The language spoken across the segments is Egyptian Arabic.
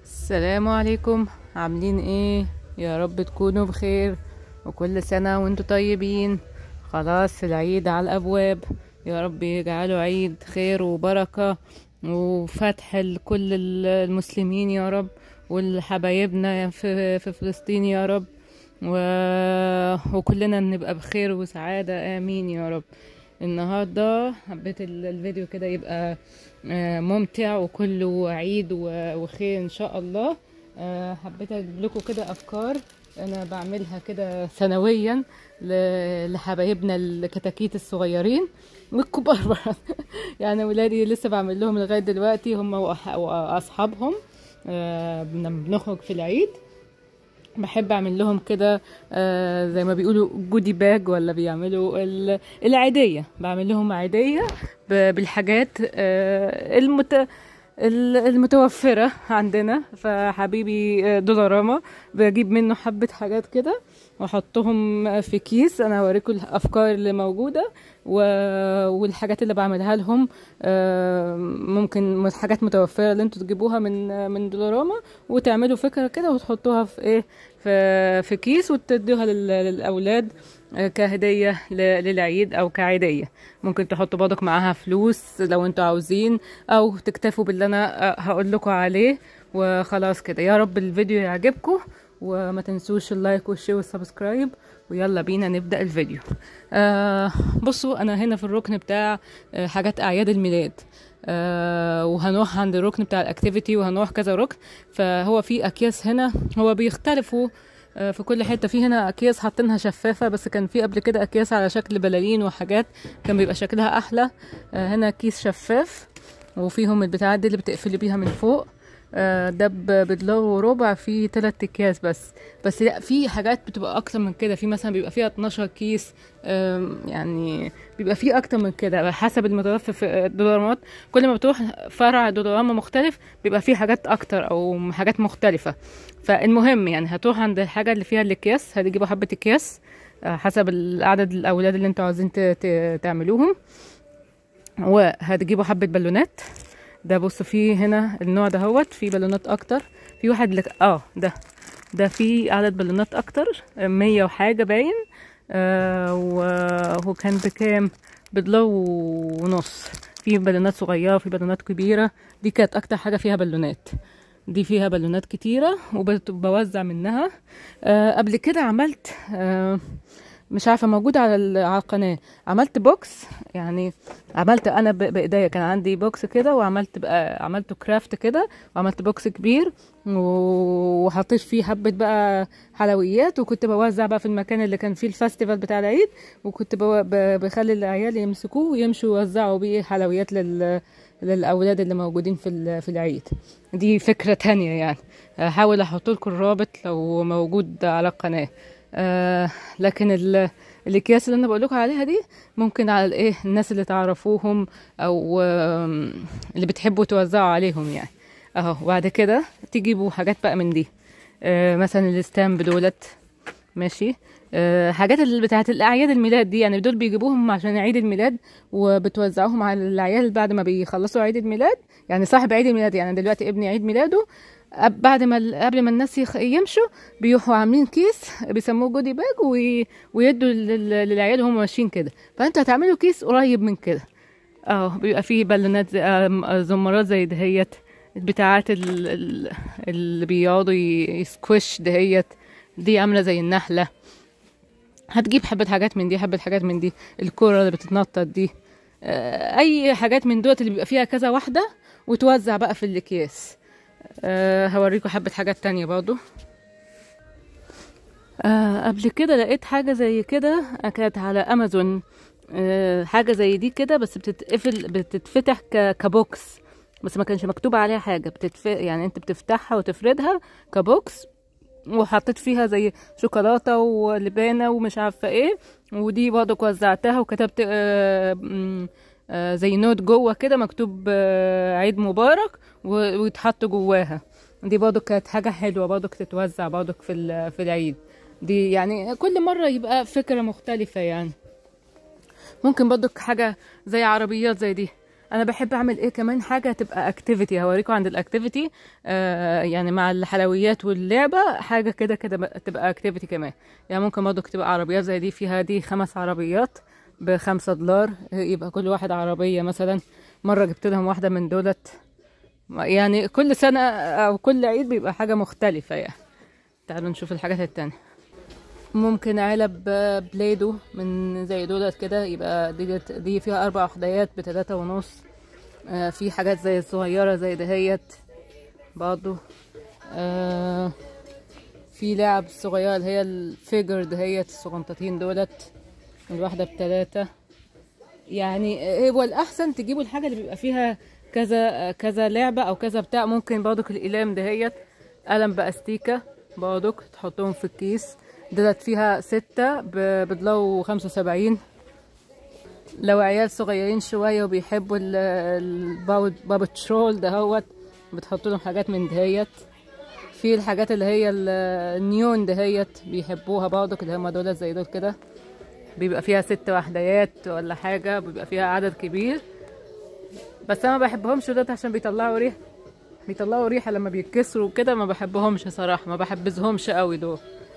السلام عليكم عاملين ايه يا رب تكونوا بخير وكل سنة وانتوا طيبين خلاص العيد على الابواب يا رب يجعله عيد خير وبركة وفتح لكل ال- المسلمين يا رب والحبايبنا في, في فلسطين يا رب و... وكلنا نبقى بخير وسعادة آمين يا رب النهاردة حبيت ال- الفيديو كده يبقى آه، ممتع وكله عيد و- وخير إن شاء الله آه، حبيت أجيب لكم كده أفكار أنا بعملها كده سنويا ل- لحبايبنا الكتاكيت الصغيرين والكبار برضه يعني ولادي لسه بعمل لهم لغاية دلوقتي هم وأح- وأصحابهم آه، بن- بنخرج في العيد بحب اعمل لهم كده آه زي ما بيقولوا جودي باج ولا بيعملوا ال- العيديه بعمل لهم عيديه ب- بالحاجات آه المت ال- المتوفرة عندنا فحبيبي آه، دولاراما بجيب منه حبة حاجات كده واحطهم في كيس انا هوريكم الافكار اللي موجودة و... والحاجات اللي بعملها لهم آه، ممكن حاجات متوفرة اللي انتوا تجيبوها من من دولاراما وتعملوا فكرة كده وتحطوها في ايه في في كيس وتدوها لل- للاولاد آه، كهدية ل- للعيد او كعيدية ممكن تحطوا برضك معاها فلوس لو انتوا عاوزين او تكتفوا باللي انا هقول لكم عليه وخلاص كده يا رب الفيديو يعجبكم وما تنسوش اللايك والشير والسبسكرايب ويلا بينا نبدأ الفيديو آه بصوا انا هنا في الركن بتاع آه حاجات اعياد الميلاد آه وهنروح عند الركن بتاع الاكتيفيتي وهنروح كذا ركن فهو في اكياس هنا هو بيختلفوا آه، في كل حته في هنا اكياس حاطينها شفافه بس كان في قبل كده اكياس على شكل بلالين وحاجات كان بيبقى شكلها احلى آه، هنا كيس شفاف وفيهم البتاعات دي اللي بتقفلي بيها من فوق آه، ده ب- بدولار وربع في تلات اكياس بس بس لا في حاجات بتبقى اكتر من كده في مثلا بيبقى فيها 12 كيس آم، يعني بيبقى في اكتر من كده حسب المتوفر في الدولارات كل ما بتروح فرع دولارما مختلف بيبقى فيه حاجات اكتر او حاجات مختلفة فالمهم يعني هتروح عند الحاجة اللي فيها الاكياس هتجيبوا حبة اكياس آه، حسب عدد الاولاد اللي انتوا عاوزين ت- ت- تعملوهم وهتجيبوا حبة بالونات ده بص فيه هنا النوع ده هوت فيه بالونات اكتر في واحد لك اه ده ده فيه عدد بالونات اكتر مية وحاجة باين آه و- وكان بكام بدولار ونص في بالونات صغيرة في بالونات كبيرة دي كانت اكتر حاجة فيها بالونات دي فيها بالونات كتيرة وبوزع منها آه قبل كده عملت آه مش عارفه موجوده على ال- على القناه عملت بوكس يعني عملت انا ب- بايديا كان عندي بوكس كده وعملت بقى عملته كرافت كده وعملت بوكس كبير و- وحطيت فيه حبه بقى حلويات وكنت بوزع بقى في المكان اللي كان فيه الفestival بتاع العيد وكنت بو- ب- بخلي العيال يمسكوه ويمشوا يوزعوا بيه حلويات لل للاولاد اللي موجودين في ال- في العيد دي فكره تانية يعني هحاول احط لكم الرابط لو موجود على القناه آه لكن ال- الاكياس اللي انا بقول لكم عليها دي ممكن على الايه الناس اللي تعرفوهم او آم، اللي بتحبوا توزعوا عليهم يعني اهو وبعد كده تجيبوا حاجات بقى من دي آه مثلا الستامب دولت ماشي آه حاجات اللي بتاعت الاعياد الميلاد دي يعني دول بيجيبوهم عشان عيد الميلاد وبتوزعوهم على العيال بعد ما بيخلصوا عيد الميلاد يعني صاحب عيد الميلاد يعني دلوقتي ابني عيد ميلاده أب- بعد ما ال- قبل ما الناس يخ- يمشوا بيروحوا عاملين كيس بيسموه جودي باج وي- ويدوا لل- للعيال وهم ماشيين كده فانتوا هتعملوا كيس قريب من كده اه بيبقى فيه بالونات زي- آم، زمارات زي دهيت بتاعات ال- ال- اللي بيقعدوا ي- يسكوش دهيت دي عامله زي النحله هتجيب حبة حاجات من دي حبة حاجات من دي الكرة اللي بتتنطط دي آه، اي حاجات من دوت اللي بيبقى فيها كذا واحدة وتوزع بقى في الاكياس أه هوريكم حبة حاجات تانية برضو أه قبل كده لقيت حاجة زي كده كانت على امازون أه حاجة زي دي كده بس بتتقفل بتتفتح ك- كبوكس بس ما كانش مكتوب عليها حاجة بتتف... يعني انت بتفتحها وتفردها كبوكس وحطيت فيها زي شوكولاتة ولبانة ومش عارفة ايه ودي برضه وزعتها وكتبت آه م- آه زي نوت جوه كده مكتوب آه عيد مبارك و- ويتحط جواها دي برضه كانت حاجة حلوة برضه تتوزع برضه في ال- في العيد دي يعني كل مرة يبقى فكرة مختلفة يعني ممكن برضه حاجة زي عربيات زي دي انا بحب اعمل ايه كمان حاجه تبقى اكتيفيتي هوريكم عند الاكتيفيتي آه يعني مع الحلويات واللعبه حاجه كده كده بقى- تبقى اكتيفيتي كمان يعني ممكن برضه تبقى عربيات زي دي فيها دي خمس عربيات بخمسة دولار يبقى كل واحد عربيه مثلا مره جبت لهم واحده من دولت يعني كل سنه او كل عيد بيبقى حاجه مختلفه يعني تعالوا نشوف الحاجات التانية ممكن علب بليدو من زي دولت كده يبقى دي, دي فيها اربع وحديات بتلاتة ونص آه في حاجات زي الصغيرة زي دهيت برضو آه في لعب صغيرة اللي هي الفيجر دهيت الصغنطتين دولت الواحدة بتلاتة يعني هو الأحسن تجيبوا الحاجة اللي بيبقى فيها كذا كذا لعبة أو كذا بتاع ممكن برضك الأقلام دهيت قلم بأستيكة برضك تحطهم في الكيس دولت فيها ستة ب- بدلو خمسة وسبعين لو عيال صغيرين شوية وبيحبوا ال- الباو- بابت شرول دهوت بتحط لهم حاجات من دهيت في الحاجات اللي هي ال- النيون دهيت بيحبوها برضك اللي هم دول زي دول كده بيبقى فيها ست وحديات ولا حاجة بيبقى فيها عدد كبير بس انا ما بحبهمش دول عشان بيطلعوا ريحة بيطلعوا ريحة لما بيتكسروا كده ما بحبهمش صراحة ما بحبذهمش قوي دول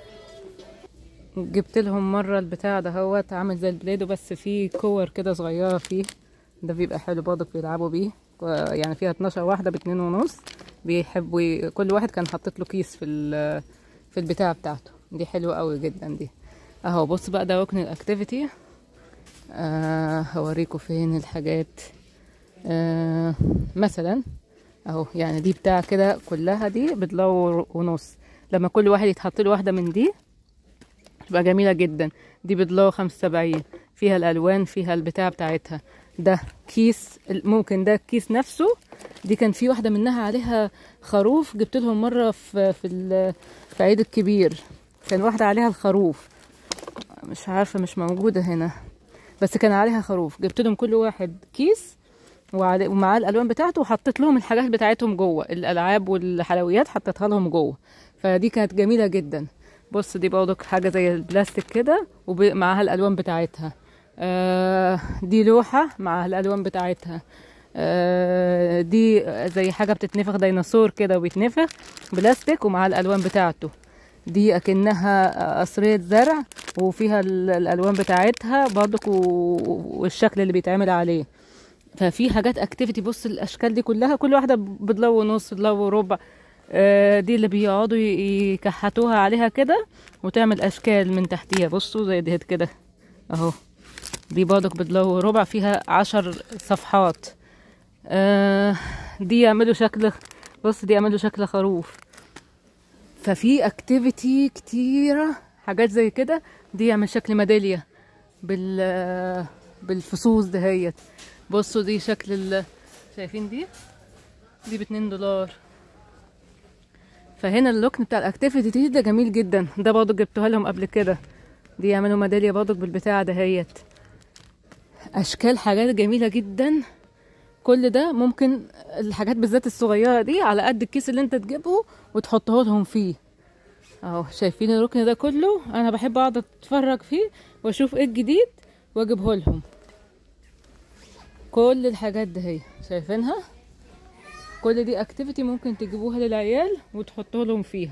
جبت لهم مرة البتاع ده هوت عامل زي البليدو بس فيه كور كده صغيرة فيه ده بيبقى حلو برضك بيلعبوا بيه و- يعني فيها 12 واحدة باتنين ونص بيحبوا ي- كل واحد كان حاطط له كيس في ال- في البتاع بتاعته دي حلوة قوي جدا دي اهو بص بقى ده ركن الاكتيفيتي آه هوريكم فين الحاجات آه مثلا اهو يعني دي بتاع كده كلها دي بدلو ونص لما كل واحد يتحط له واحدة من دي تبقى جميلة جدا دي بدلو خمسة وسبعين فيها الألوان فيها البتاع بتاعتها ده كيس ممكن ده الكيس نفسه دي كان في واحدة منها عليها خروف جبت لهم مرة في في, ال- في عيد الكبير كان واحدة عليها الخروف مش عارفة مش موجودة هنا بس كان عليها خروف جبت لهم كل واحد كيس وعلي- ومعاه الالوان بتاعته وحطيت لهم الحاجات بتاعتهم جوه الالعاب والحلويات حطيتها لهم جوه فدي كانت جميله جدا بص دي برضك حاجه زي البلاستيك كده ومعاها الالوان بتاعتها آه دي لوحه معاها الالوان بتاعتها آه دي زي حاجه بتتنفخ ديناصور كده وبيتنفخ بلاستيك ومعاها الالوان بتاعته دي اكنها قصرية زرع وفيها ال- الالوان بتاعتها برضك و- والشكل اللي بيتعمل عليه ففي حاجات اكتيفيتي بص الاشكال دي كلها كل واحده بدلو ونص دلو وربع آه، دي اللي بيقعدوا ي- يكحتوها عليها كده وتعمل اشكال من تحتيها بصوا زي ديت كده اهو دي برضك بدلو وربع فيها عشر صفحات آه، دي يعملوا شكل بص دي يعملوا شكل خروف ففي اكتيفيتي كتيرة حاجات زي كده دي يعمل شكل ميدالية بال بالفصوص دهيت بصوا دي شكل ال... شايفين دي دي باتنين دولار فهنا اللوكن بتاع الاكتيفيتي دي ده جميل جدا ده برضه جبتها لهم قبل كده دي يعملوا ميدالية برضه بالبتاع دهيت اشكال حاجات جميلة جدا كل ده ممكن الحاجات بالذات الصغيرة دي على قد الكيس اللي انت تجيبه وتحطه لهم فيه اهو شايفين الركن ده كله انا بحب اقعد اتفرج فيه واشوف ايه الجديد واجيبه لهم كل الحاجات دي هي شايفينها كل دي اكتيفيتي ممكن تجيبوها للعيال وتحطوا لهم فيها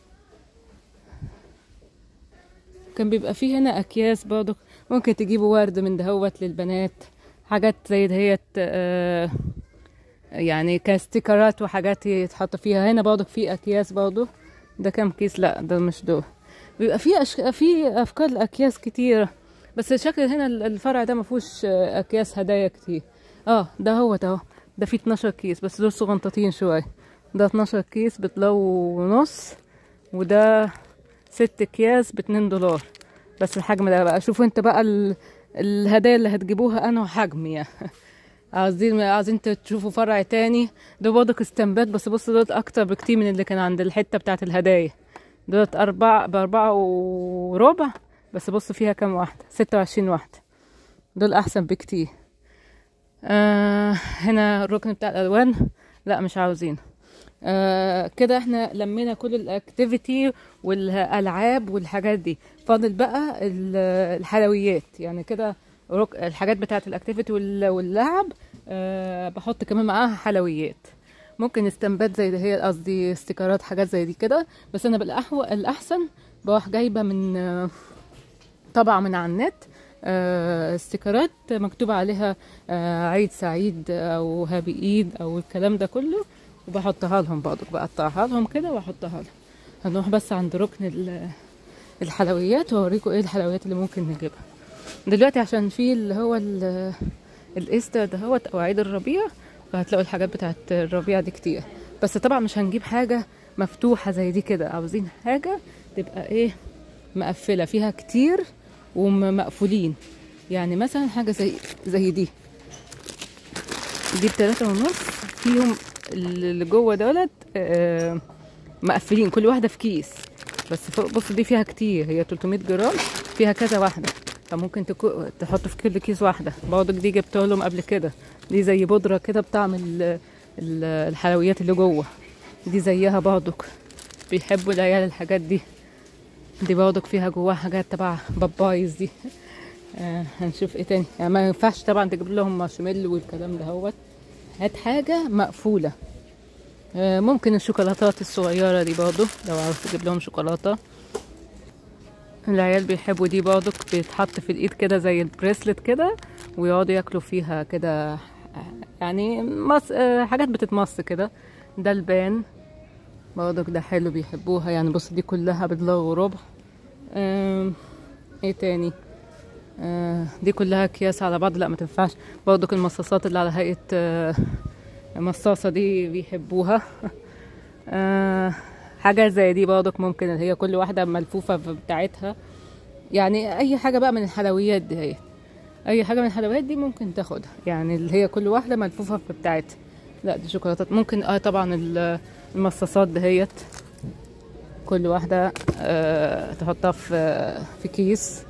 كان بيبقى فيه هنا اكياس برضه ممكن تجيبوا ورد من دهوت للبنات حاجات زي دهيت آه يعني كاستيكرات وحاجات يتحط فيها هنا برضه في اكياس برضه ده كام كيس لا ده مش دول بيبقى في أشك... في افكار الاكياس كتيره بس شكل هنا الفرع ده ما فيهوش آه، اكياس هدايا كتير اه ده هو ده ده فيه 12 كيس بس دول صغنطتين شويه ده 12 كيس بتلو ونص وده ست اكياس باتنين دولار بس الحجم ده بقى شوفوا انت بقى ال... الهدايا اللي هتجيبوها انه حجم يعني عايزين عايزين تشوفوا فرع تاني ده برضك استنبات بس بص دولت اكتر بكتير من اللي كان عند الحته بتاعت الهدايا دولت اربعة باربعة وربع بس بص فيها كام واحدة ستة وعشرين واحدة دول احسن بكتير آه هنا الركن بتاع الالوان لا مش عاوزين آه كده احنا لمينا كل الاكتيفيتي والالعاب والحاجات دي فاضل بقى ال- الحلويات يعني كده رك... الحاجات بتاعه الاكتيفيتي وال... واللعب أه بحط كمان معاها حلويات ممكن استنبات زي ده هي قصدي استيكرات حاجات زي دي كده بس انا بالاحو الاحسن بروح جايبه من آه، طبعه من على النت آه، استيكرات مكتوب عليها آه، عيد سعيد او هابي ايد او الكلام ده كله وبحطها لهم برضه بقطعها لهم كده واحطها لهم هنروح بس عند ركن ال- الحلويات واوريكم ايه الحلويات اللي ممكن نجيبها دلوقتي عشان في اللي هو ال- الايستر دهوت او عيد الربيع فهتلاقوا الحاجات بتاعت الربيع دي كتير بس طبعا مش هنجيب حاجه مفتوحه زي دي كده عاوزين حاجه تبقى ايه مقفله فيها كتير ومقفولين يعني مثلا حاجه زي زي دي دي بتلاتة ونص فيهم اللي جوه دولت آه، مقفلين كل واحده في كيس بس فوق بص دي فيها كتير هي 300 جرام فيها كذا واحده فممكن تكو... تحط في كل كيس واحده برضك دي جبت لهم قبل كده دي زي بودره كده بطعم ال... ال- الحلويات اللي جوه دي زيها برضك بيحبوا العيال الحاجات دي دي برضك فيها جواها حاجات تبع بابايز دي آه هنشوف ايه تاني يعني ما ينفعش طبعا تجيب لهم مارشميلو والكلام ده هوت هات حاجه مقفوله آه ممكن الشوكولاتات الصغيره دي برضو لو عاوز تجيب لهم شوكولاته العيال بيحبوا دي برضك بيتحط في الايد كده زي البريسلت كده ويقعدوا ياكلوا فيها كده يعني مص... آه، حاجات بتتمص كده ده البان برضك ده حلو بيحبوها يعني بص دي كلها بدولار وربع آم، ايه تاني آه، دي كلها اكياس على بعض لا ما تنفعش برضك المصاصات اللي على هيئة آه، مصاصة دي بيحبوها آه، حاجة زي دي برضك ممكن اللي هي كل واحدة ملفوفة بتاعتها يعني اي حاجة بقى من الحلويات دي هي اي حاجة من الحلويات دي ممكن تاخدها يعني اللي هي كل واحدة ملفوفة في بتاعتها لا دي شوكولاتات ممكن اه طبعا ال- المصاصات دهيت كل واحدة آه تحطها في في كيس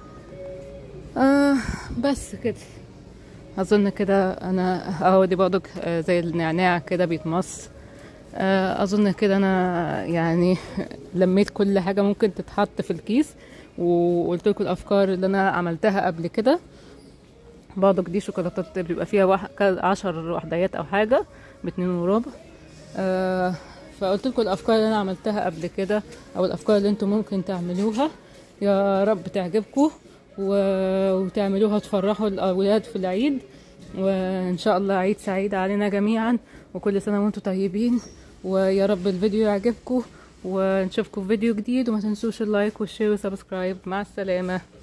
آه بس كده اظن كده انا اهو دي برضك آه، زي النعناع كده بيتمص آه، اظن كده انا يعني لميت كل حاجه ممكن تتحط في الكيس وقلت لكم الافكار اللي انا عملتها قبل كده برضك دي شوكولاتات بيبقى فيها واحد كذا- عشر وحديات او حاجه باتنين وربع آه فقلت لكم الافكار اللي انا عملتها قبل كده او الافكار اللي انتم ممكن تعملوها يا رب تعجبكم و- وتعملوها تفرحوا الاولاد في العيد وان شاء الله عيد سعيد علينا جميعا وكل سنه وانتم طيبين ويا رب الفيديو يعجبكم ونشوفكم في فيديو جديد وما تنسوش اللايك والشير والسبسكرايب مع السلامه